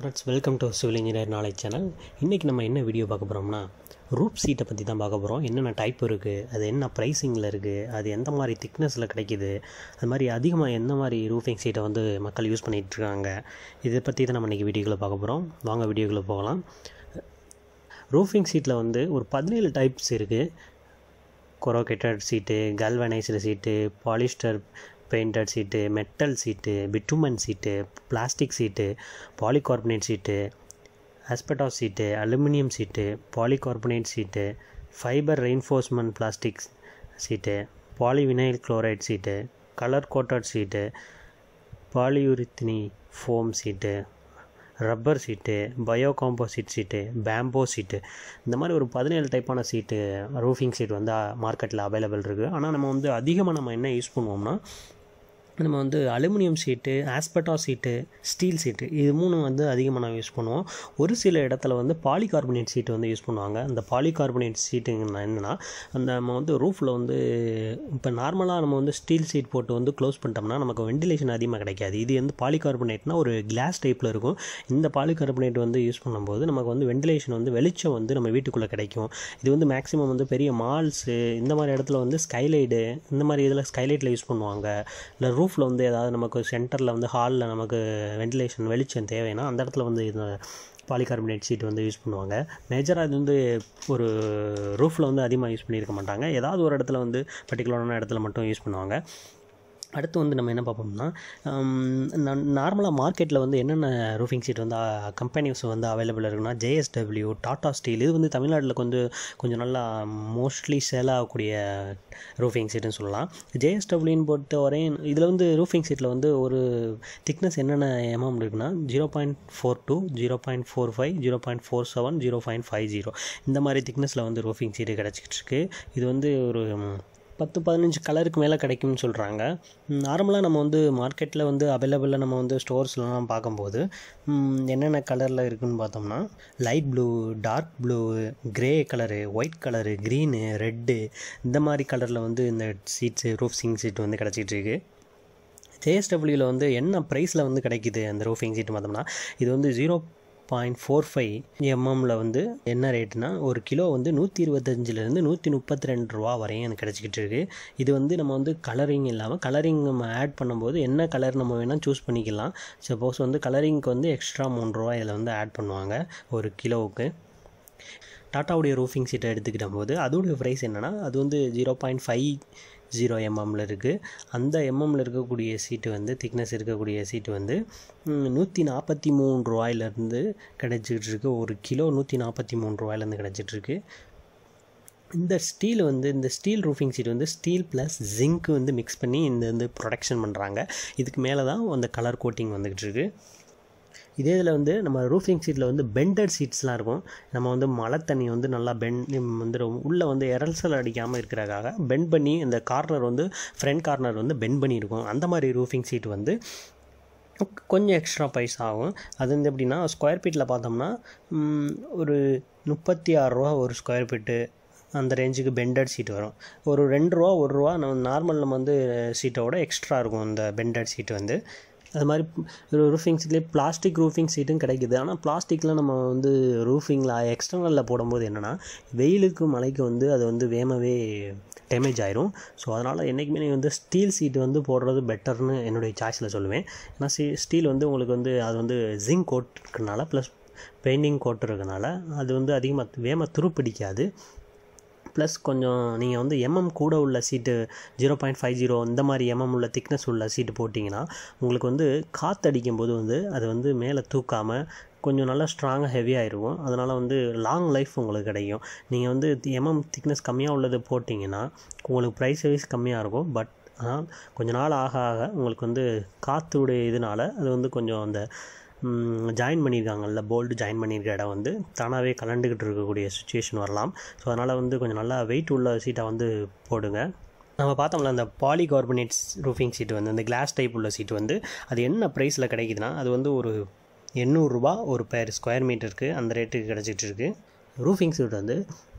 friends welcome to civil engineer knowledge channel இன்றைக்கி நம்ம என்ன வீடியோ பார்க்க போகிறோம்னா ரூப் சீட்டை பற்றி தான் பார்க்க போகிறோம் என்னென்ன டைப் இருக்குது அது என்ன ப்ரைஸிங்கில் இருக்குது அது எந்த மாதிரி திக்னஸில் கிடைக்கிது அது மாதிரி அதிகமாக எந்த மாதிரி ரூஃபிங் சீட்டை வந்து மக்கள் யூஸ் பண்ணிகிட்டு இருக்காங்க இதை பற்றி தான் நம்ம இன்றைக்கி வீடியோக்குள்ளே பார்க்க போகிறோம் வாங்க வீடியோக்குள்ளே போகலாம் ரூஃபிங் சீட்டில் வந்து ஒரு பதினேழு டைப்ஸ் இருக்குது corrugated sheet galvanised sheet polyester painted sheet metal sheet bitumen sheet plastic sheet polycarbonate sheet asbestos sheet aluminium sheet polycarbonate sheet fibre reinforcement plastic sheet polyvinyl chloride sheet colour coated sheet polyurethane foam sheet rubber sheet bio composite sheet bamboo sheet இந்த மாதிரி ஒரு பதினேழு டைப்பான சீட்டு roofing sheet வந்து மார்க்கெட்டில் available இருக்குது ஆனால் நம்ம வந்து அதிகமாக நம்ம என்ன யூஸ் பண்ணுவோம்னா நம்ம வந்து அலுமினியம் சீட்டு ஆஸ்பெட்டா சீட்டு ஸ்டீல் சீட்டு இது மூணு வந்து அதிகமாக நான் யூஸ் பண்ணுவோம் ஒரு சில இடத்துல வந்து பாலிகார்பனேட் சீட்டு வந்து யூஸ் பண்ணுவாங்க அந்த பாலிகார்பனேட் சீட்டுங்கன்னா என்னென்னா அந்த நம்ம வந்து ரூஃபில் வந்து இப்போ நார்மலாக நம்ம வந்து ஸ்டீல் சீட் போட்டு வந்து க்ளோஸ் பண்ணிட்டோம்னா நமக்கு வெண்டிலேஷன் அதிகமாக கிடைக்காது இது வந்து பாலிகார்பனேட்னா ஒரு கிளாஸ் டைப்பில் இருக்கும் இந்த பாலிகார்பனேட் வந்து யூஸ் பண்ணும்போது நமக்கு வந்து வெண்டிலேஷன் வந்து வெளிச்சம் வந்து நம்ம வீட்டுக்குள்ளே கிடைக்கும் இது வந்து மேக்ஸிமம் வந்து பெரிய மால்ஸு இந்த மாதிரி இடத்துல வந்து ஸ்கைலைடு இந்த மாதிரி இதில் ஸ்கைலைட்டில் யூஸ் பண்ணுவாங்க இல்லை ரூஃபில் வந்து ஏதாவது நமக்கு சென்டரில் வந்து ஹாலில் நமக்கு வென்டிலேஷன் வெளிச்சம் தேவைன்னா அந்த இடத்துல வந்து இந்த பாலிகார்பனேட் சீட் வந்து யூஸ் பண்ணுவாங்க மேஜராக இது வந்து ஒரு ரூஃபில் வந்து அதிகமாக யூஸ் பண்ணியிருக்க மாட்டாங்க ஏதாவது ஒரு இடத்துல வந்து பர்டிகுலரான இடத்துல மட்டும் யூஸ் பண்ணுவாங்க அடுத்து வந்து நம்ம என்ன பார்ப்போம்னா நார்மலாக மார்க்கெட்டில் வந்து என்னென்ன ரூஃபிங் சீட் வந்து கம்பெனிஸ் வந்து அவைலபிள் இருக்குன்னா ஜேஎஸ்டபிள்யூ டாடா ஸ்டீல் இது வந்து தமிழ்நாட்டில் கொஞ்சம் கொஞ்சம் நல்லா மோஸ்ட்லி சேல் ஆகக்கூடிய ரூஃபிங் சீட்டுன்னு சொல்லலாம் ஜேஎஸ்டபிள்யூன்னு பொறுத்த வரையும் இதில் வந்து ரூஃபிங் சீட்டில் வந்து ஒரு திக்னஸ் என்னென்ன எம்எம் இருக்குன்னா zero point four two zero point four five zero point four seven zero point five zero இந்த மாதிரி திக்னஸில் வந்து ரூஃபிங் சீட்டு கிடச்சிக்கிட்டு இருக்குது இது வந்து ஒரு பத்து பதினஞ்சு கலருக்கு மேலே கிடைக்கும்னு சொல்கிறாங்க நார்மலாக நம்ம வந்து மார்க்கெட்டில் வந்து அவைலபிளாக நம்ம வந்து ஸ்டோர்ஸ்லாம் பார்க்கும்போது என்னென்ன கலரில் இருக்குதுன்னு பார்த்தோம்னா light blue dark blue grey colour white colour green red இந்த மாதிரி கலரில் வந்து இந்த சீட்ஸு ரூஃபிங் சீட் வந்து கிடச்சிட்டு இருக்கு ஜேஎஸ்டபிள்யூவில் வந்து என்ன ப்ரைஸில் வந்து கிடைக்கிது அந்த ரூஃபிங் சீட் பார்த்தோம்னா இது வந்து ஜீரோ பாயிண்ட் ஃபோர் ஃபைவ் எம்எம்மில் வந்து என்ன ரேட்னா ஒரு கிலோ வந்து நூற்றி இருபத்தஞ்சிலேருந்து நூற்றி முப்பத்தி ரெண்டு ரூபா வரையும் எனக்கு கிடச்சிக்கிட்டு இருக்குது இது வந்து நம்ம வந்து கலரிங் இல்லாமல் கலரிங் நம்ம ஆட் பண்ணும்போது என்ன கலர் நம்ம வேணால் சூஸ் பண்ணிக்கலாம் சப்போஸ் வந்து கலரிங்க்கு வந்து எக்ஸ்ட்ரா மூணு ரூபா இதில் வந்து ஆட் பண்ணுவாங்க ஒரு கிலோவுக்கு டாட்டாவுடைய ரூஃபிங் சீட்டை எடுத்துக்கிட்ட போது அதோடைய ப்ரைஸ் என்னென்னா அது வந்து ஜீரோ பாயிண்ட் ஃபைவ் ஜீரோ எம்எம்மில் இருக்குது அந்த எம்எம்மில் இருக்கக்கூடிய சீட்டு வந்து திக்னஸ் இருக்கக்கூடிய சீட்டு வந்து நூற்றி நாற்பத்தி மூணு ரூபாயிலேருந்து கிடச்சிக்கிட்டு இருக்கு ஒரு கிலோ நூற்றி நாற்பத்தி மூணு ரூபாயிலேருந்து கிடச்சிட்ருக்கு இந்த ஸ்டீல் வந்து இந்த ஸ்டீல் ரூஃபிங் சீட் வந்து ஸ்டீல் ப்ளஸ் ஜிங்க் வந்து மிக்ஸ் பண்ணி இந்த வந்து ப்ரொடக்ஷன் பண்ணுறாங்க இதுக்கு மேலே தான் அந்த கலர் கோட்டிங் வந்துக்கிட்டு இருக்குது இதே இதில் வந்து நம்ம ரூஃபிங் சீட்டில் வந்து பெண்டட் சீட்ஸ்லாம் இருக்கும் நம்ம வந்து மழை தண்ணி வந்து நல்லா பெண்ட் வந்து உள்ளே வந்து எரல்சல் அடிக்காமல் இருக்கிறதுக்காக பெண்ட் பண்ணி இந்த கார்னர் வந்து ஃப்ரண்ட் கார்னர் வந்து பெண்ட் பண்ணியிருக்கும் அந்த மாதிரி ரூஃபிங் சீட் வந்து கொஞ்சம் எக்ஸ்ட்ரா ப்ரைஸ் ஆகும் அது வந்து எப்படின்னா ஸ்கொயர் ஃபீட்டில் பார்த்தோம்னா ஒரு முப்பத்தி ஆறுரூவா ஒரு ஸ்கொயர் ஃபீட்டு அந்த ரேஞ்சுக்கு பெண்டட் சீட் வரும் ஒரு ரெண்டு ரூபா ஒரு ரூபா நம்ம நார்மல் நம்ம வந்து சீட்டோட எக்ஸ்ட்ரா இருக்கும் இந்த பெண்டட் சீட் வந்து அது மாதிரி ரூஃபிங் சீட்லேயே பிளாஸ்டிக் ரூஃபிங் சீட்டும் கிடைக்குது ஆனால் பிளாஸ்டிக்கில் நம்ம வந்து ரூஃபிங்கில் எக்ஸ்டர்னலில் போடும்போது என்னென்னா வெயிலுக்கு மழைக்கு வந்து அது வந்து வேகமாகவே டேமேஜ் ஆயிரும் ஸோ அதனால் என்றைக்குமே நீங்கள் வந்து ஸ்டீல் சீட் வந்து போடுறது பெட்டர்னு என்னுடைய சாய்ஸில் சொல்லுவேன் ஏன்னா ஸ்டீ ஸ்டீல் வந்து உங்களுக்கு வந்து அது வந்து ஜிங்க் கோட் இருக்கனால ப்ளஸ் பெயிண்டிங் கோட் இருக்கனால அது வந்து அதிகமாக வேகமாக துருப்பிடிக்காது ப்ளஸ் கொஞ்சம் நீங்கள் வந்து எம்எம் கூட உள்ள sheet zero point five zero இந்த மாதிரி எம்எம் உள்ள திக்னஸ் உள்ள சீட்டு போட்டிங்கன்னா உங்களுக்கு வந்து காற்றடிக்கும் போது வந்து அது வந்து மேலே தூக்காமல் கொஞ்சம் நல்லா ஸ்ட்ராங்காக ஹெவியாக இருக்கும் அதனால் வந்து லாங் லைஃப் உங்களுக்கு கிடைக்கும் நீங்கள் வந்து எம்எம் திக்னஸ் கம்மியாக உள்ளது போட்டிங்கன்னா உங்களுக்கு ப்ரைஸ் வைஸ் கம்மியாக இருக்கும் பட் ஆனால் கொஞ்சம் நாள் ஆக ஆக உங்களுக்கு வந்து காற்றுடைய இதனால் அது வந்து கொஞ்சம் அந்த ஜாயின் பண்ணியிருக்காங்கல்ல போல்டு ஜாயின் பண்ணியிருக்க இடம் வந்து தானாகவே கலண்டுக்கிட்டு இருக்கக்கூடிய சுச்சுவேஷன் வரலாம் ஸோ அதனால் வந்து கொஞ்சம் நல்லா வெயிட் உள்ள சீட்டை வந்து போடுங்க நம்ம பார்த்தோம்ல அந்த பாலி கார்பனேட்ஸ் ரூஃபிங் சீட்டு வந்து அந்த கிளாஸ் டைப் உள்ள சீட்டு வந்து அது என்ன ப்ரைஸில் கிடைக்குதுன்னா அது வந்து ஒரு எண்ணூறுரூபா ஒரு பேர் ஸ்கொயர் மீட்டருக்கு அந்த ரேட்டுக்கு கிடச்சிட்டு இருக்குது ரூஃபிங் சீட் வந்து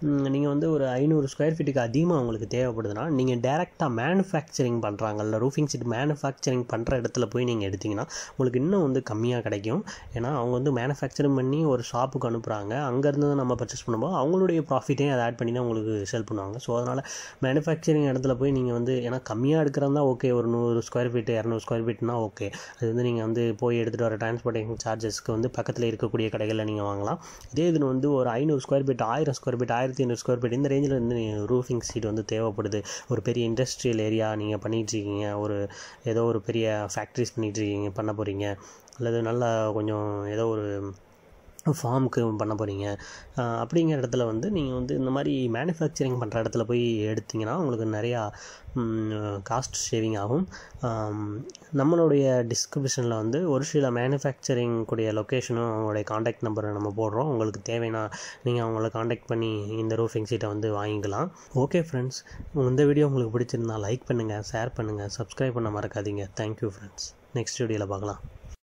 நீங்கள் வந்து ஒரு ஐநூறு ஸ்கொயர் ஃபீட்டுக்கு அதிகமாக உங்களுக்கு தேவைப்படுதுன்னா நீங்கள் டேரெக்டாக மேனுஃபேக்சரிங் பண்ணுறாங்கல்ல ரூஃபிங் சீட் மேனுஃபேக்சரிங் பண்ணுற இடத்துல போய் நீங்கள் எடுத்திங்கன்னா உங்களுக்கு இன்னும் வந்து கம்மியாக கிடைக்கும் ஏன்னா அவங்க வந்து மேனுஃபேக்சரிங் பண்ணி ஒரு ஷாப்புக்கு அனுப்புகிறாங்க அங்கேருந்து நம்ம பர்ச்சேஸ் பண்ணும்போது அவங்களுடைய ப்ராஃபிட்டையும் அதை ஆட் பண்ணி தான் உங்களுக்கு சேல் பண்ணுவாங்க ஸோ அதனால் மேனுஃபேக்சரிங் இடத்துல போய் நீங்கள் வந்து ஏன்னா கம்மியாக எடுக்கிறதா ஓகே ஒரு நூறு ஸ்கொயர் ஃபீட்டு இரநூறு ஸ்கொயர் ஃபீட்னா ஓகே அது வந்து நீங்கள் வந்து போய் எடுத்துகிட்டு வர டிரான்ஸ்போர்ட்டேஷன் சார்ஜஸ்க்கு வந்து பக்கத்தில் இருக்கக்கூடிய கடைகளில் நீங்கள் வாங்கலாம் இதே இது வந்து ஒரு ஐநூறு ஸ்கொயர் ஃபீட் ஆயிரம் ஸ்கொயர் ஃபீட் ஆயிரத்தி ஐநூறு ஸ்கொயர் ஃபீட் இந்த ரேஞ்சில் வந்து ரூஃபிங் சீட் வந்து தேவைப்படுது ஒரு பெரிய இண்டஸ்ட்ரியல் ஏரியா நீங்கள் பண்ணிகிட்ருக்கீங்க ஒரு ஏதோ ஒரு பெரிய ஃபேக்ட்ரிஸ் பண்ணிகிட்ருக்கீங்க பண்ண போகிறீங்க அல்லது நல்லா கொஞ்சம் ஏதோ ஒரு ஃபார்முக்கு பண்ண போகிறீங்க அப்படிங்கிற இடத்துல வந்து நீங்கள் வந்து இந்த மாதிரி மேனுஃபேக்சரிங் பண்ணுற இடத்துல போய் எடுத்திங்கன்னா உங்களுக்கு நிறையா காஸ்ட் ஷேவிங் ஆகும் நம்மளுடைய டிஸ்கிரிப்ஷனில் வந்து ஒரு சில மேனுஃபேக்சரிங் கூடிய லொக்கேஷனும் அவங்களுடைய காண்டாக்ட் நம்பரை நம்ம போடுறோம் உங்களுக்கு தேவைன்னா நீங்கள் அவங்கள காண்டாக்ட் பண்ணி இந்த ரூஃபிங் சீட்டை வந்து வாங்கிக்கலாம் ஓகே ஃப்ரெண்ட்ஸ் இந்த வீடியோ உங்களுக்கு பிடிச்சிருந்தா லைக் பண்ணுங்கள் ஷேர் பண்ணுங்கள் சப்ஸ்கிரைப் பண்ண மறக்காதீங்க தேங்க்யூ ஃப்ரெண்ட்ஸ் நெக்ஸ்ட் வீடியோவில் பார்க்கலாம்